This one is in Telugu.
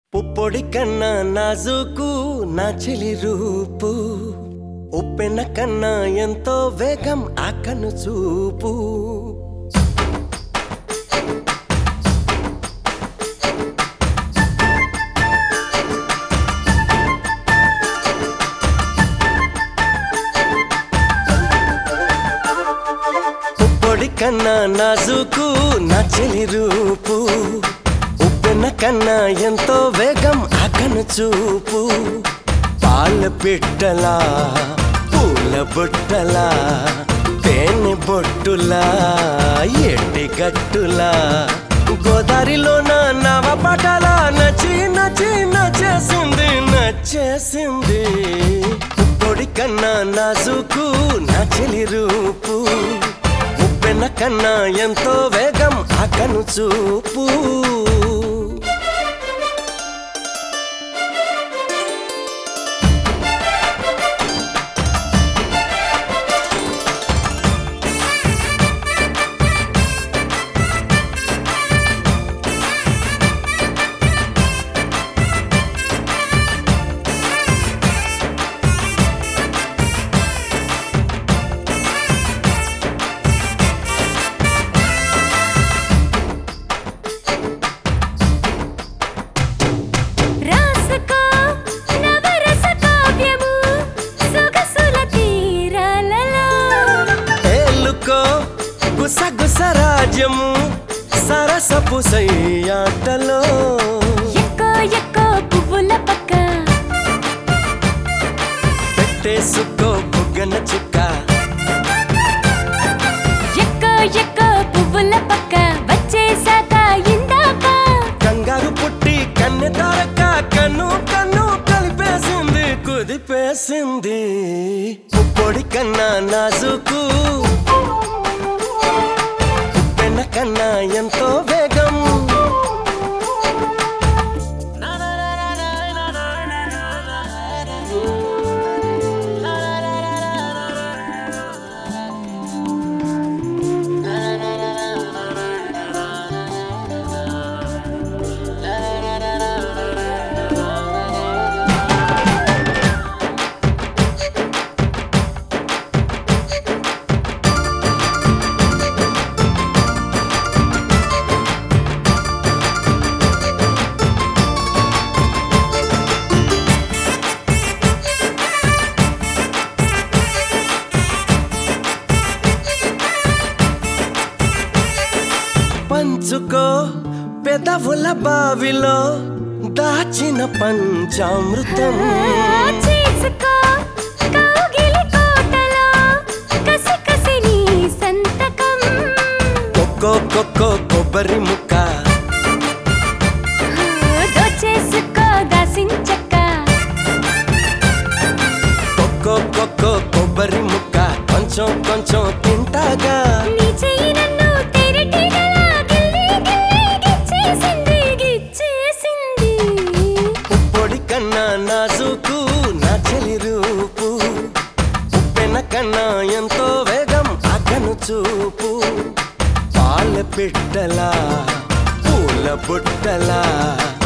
పుప్పొడి కన్నా నాజుకు నా చెలి రూపు ఉప్పెన కన్నా ఎంతో వేగం ఆ కన్ను చూపు పుప్పొడి కన్నా నాజుకు నా చెలి రూపు ఉప్పెన కన్నా ఎంతో వేగం ఆ కన్ను చూపు పాల పిట్టలా పూల బుట్టలా తేనె బొట్టులా ఎట్టి గట్టులా గోదారిలో నా నవ పటలా నచ్చి నచ్చి నచ్చేసింది నచ్చేసింది పొడి కన్నా నాజుకు నా చెలి రూపు ఉప్పెన కన్నా ఎంతో వేగం ఆ కను చూపు రాసకో నవరస కావ్యము సొగసుల తీరాలలో ఏలుకో గుసగుస రాజ్యము సరసపు సయ్యాటలో ఎక్కో ఎక్కో పువ్వుల పక్క పెట్టేసుకో బుగ్గన చుక్క ఎక్కో ఎక్కో పువ్వుల పక్క వచ్చేసాక ఇందాక కంగారు పుట్టి కన్నె తారక కన్ను కన్ను కలిపేసింది కుదిపేసింది పొడి కన్నా నాజుకు పెన్న కన్నా ఎంతో వేగం పంచుకో పెదవుల బావిలో దాచిన పంచామృతం చేసుకో కౌగిలి కోటలో కసి కసి నీ సంతకం కొక్కో కొక్కో కొబ్బరి ముక్క దోచేసుకో దాసించక్క కొక్కో కొక్కో కొబ్బరి ముక్క కొంచెం కొంచెం తింటాగా నీ చెయ్యి నన్ను తెరటిగలా గిల్లి గిల్లి గిచ్చేసింది గిచ్చేసింది పొడి కన్నా నాజుకు నా చెలి రూపు ఉప్పెన కన్నా ఎంతో వేగం అక్కను చూపు పాల పిట్టలా పూల బుట్టలా